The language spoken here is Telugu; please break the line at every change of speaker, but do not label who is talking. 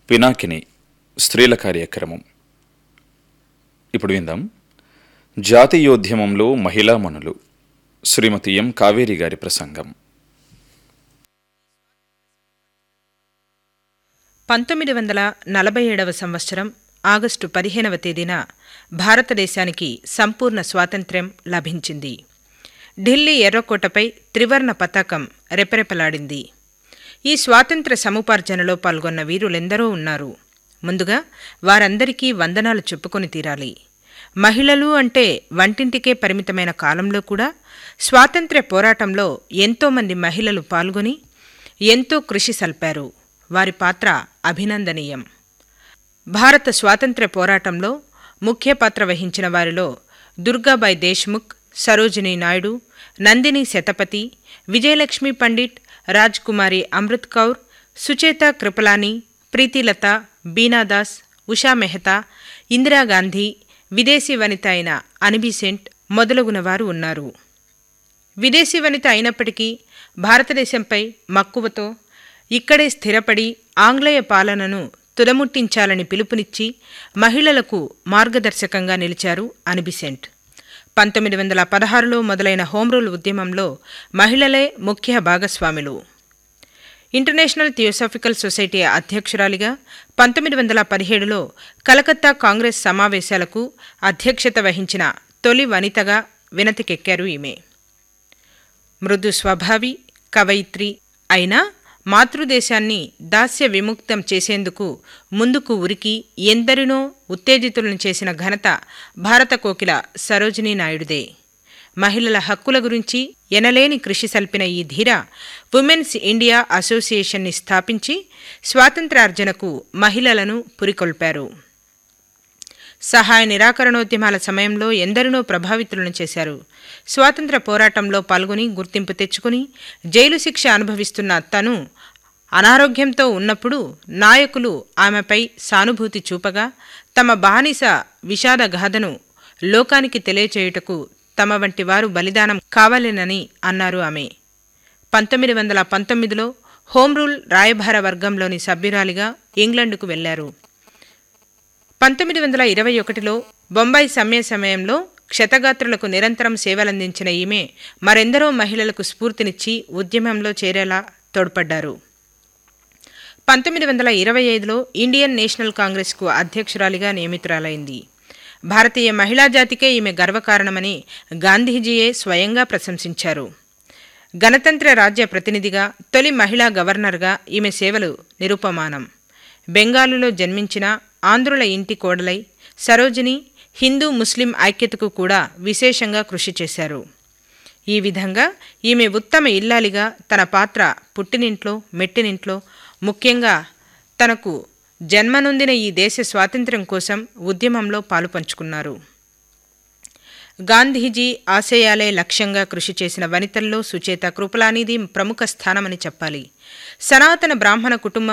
పినాకిని స్త్రీల కార్యక్రమం ఇప్పుడు విందాం జాతీయోద్యమంలో మహిళామణులు శ్రీమతి ఎం కావేరి గారి ప్రసంగం
పంతొమ్మిది వందల నలభై ఏడవ సంవత్సరం ఆగస్టు పదిహేనవ తేదీన భారతదేశానికి సంపూర్ణ స్వాతంత్ర్యం లభించింది ఢిల్లీ ఎర్రకోటపై త్రివర్ణ పతాకం రెపరెపలాడింది ఈ స్వాతంత్ర్య సముపార్జనలో పాల్గొన్న వీరులెందరో ఉన్నారు ముందుగా వారందరికీ వందనాలు చెప్పుకొని తీరాలి మహిళలు అంటే వంటింటికే పరిమితమైన కాలంలో కూడా స్వాతంత్ర్య పోరాటంలో ఎంతోమంది మహిళలు పాల్గొని ఎంతో కృషి సల్పారు వారి పాత్ర అభినందనీయం భారత స్వాతంత్ర్య పోరాటంలో ముఖ్య పాత్ర వహించిన వారిలో దుర్గాబాయ్ దేశ్ముఖ్ సరోజినీ నాయుడు నందిని శతపథి విజయలక్ష్మి పండిట్ రాజ్ కుమారి అమృత్ కౌర్ సుచేత కృపలాని ప్రీతిలత బీనాదాస్ ఉషా మెహతా ఇందిరాగాంధీ విదేశీ వనిత అయిన అనిబిసెంట్ మొదలగున వారు ఉన్నారు విదేశీ వనిత అయినప్పటికీ భారతదేశంపై మక్కువతో ఇక్కడే స్థిరపడి ఆంగ్లేయ పాలనను తుదముట్టించాలని పిలుపునిచ్చి మహిళలకు మార్గదర్శకంగా నిలిచారు అనిబిసెంట్ పంతొమ్మిది వందల పదహారులో మొదలైన హోమ్ రూల్ ఉద్యమంలో మహిళలే ముఖ్య భాగస్వాములు ఇంటర్నేషనల్ థియోసాఫికల్ సొసైటీ అధ్యక్షురాలిగా పంతొమ్మిది వందల పదిహేడులో కలకత్తా కాంగ్రెస్ సమావేశాలకు అధ్యక్షత వహించిన తొలి వనితగా వినతికెక్కారు ఈమె మృదు స్వభావి కవయిత్రి అయినా మాతృదేశాన్ని దాస్య విముక్తం చేసేందుకు ముందుకు ఉరికి ఎందరినో ఉత్తేజితులను చేసిన ఘనత భారత కోకిల సరోజినీ నాయుడుదే మహిళల హక్కుల గురించి ఎనలేని కృషి సల్పిన ఈ ధీర ఉమెన్స్ ఇండియా అసోసియేషన్ని స్థాపించి స్వాతంత్ర్యార్జనకు మహిళలను పురికొల్పారు సహాయ నిరాకరణోద్యమాల సమయంలో ఎందరినో ప్రభావితులను చేశారు స్వాతంత్ర పోరాటంలో పాల్గొని గుర్తింపు తెచ్చుకుని జైలు శిక్ష అనుభవిస్తున్న తను అనారోగ్యంతో ఉన్నప్పుడు నాయకులు ఆమెపై సానుభూతి చూపగా తమ బానిస విషాద గాథను లోకానికి తెలియచేయుటకు తమ వంటి వారు బలిదానం కావాలేనని అన్నారు ఆమె పంతొమ్మిది వందల పంతొమ్మిదిలో హోం రూల్ రాయభార వర్గంలోని సభ్యురాలిగా ఇంగ్లండుకు వెళ్లారు పంతొమ్మిది వందల ఇరవై ఒకటిలో బొంబాయి సమ్మె సమయంలో క్షతగాత్రులకు నిరంతరం సేవలందించిన ఈమె మరెందరో మహిళలకు స్ఫూర్తినిచ్చి ఉద్యమంలో చేరేలా తోడ్పడ్డారు పంతొమ్మిది వందల ఇరవై ఐదులో ఇండియన్ నేషనల్ కాంగ్రెస్కు అధ్యక్షురాలిగా నియమితురాలైంది భారతీయ మహిళా జాతికే ఈమె గర్వకారణమని గాంధీజీయే స్వయంగా ప్రశంసించారు గణతంత్ర రాజ్య ప్రతినిధిగా తొలి మహిళా గవర్నర్గా ఈమె సేవలు నిరుపమానం బెంగాలులో జన్మించిన ఆంధ్రుల ఇంటి కోడలై సరోజిని హిందూ ముస్లిం ఐక్యతకు కూడా విశేషంగా కృషి చేశారు ఈ విధంగా ఈమె ఉత్తమ ఇల్లాలిగా తన పాత్ర పుట్టినింట్లో మెట్టినింట్లో ముఖ్యంగా తనకు జన్మనొందిన ఈ దేశ స్వాతంత్ర్యం కోసం ఉద్యమంలో పాలుపంచుకున్నారు గాంధీజీ ఆశయాలే లక్ష్యంగా కృషి చేసిన వనితల్లో సుచేత కృపలానిది ప్రముఖ స్థానమని చెప్పాలి సనాతన బ్రాహ్మణ కుటుంబం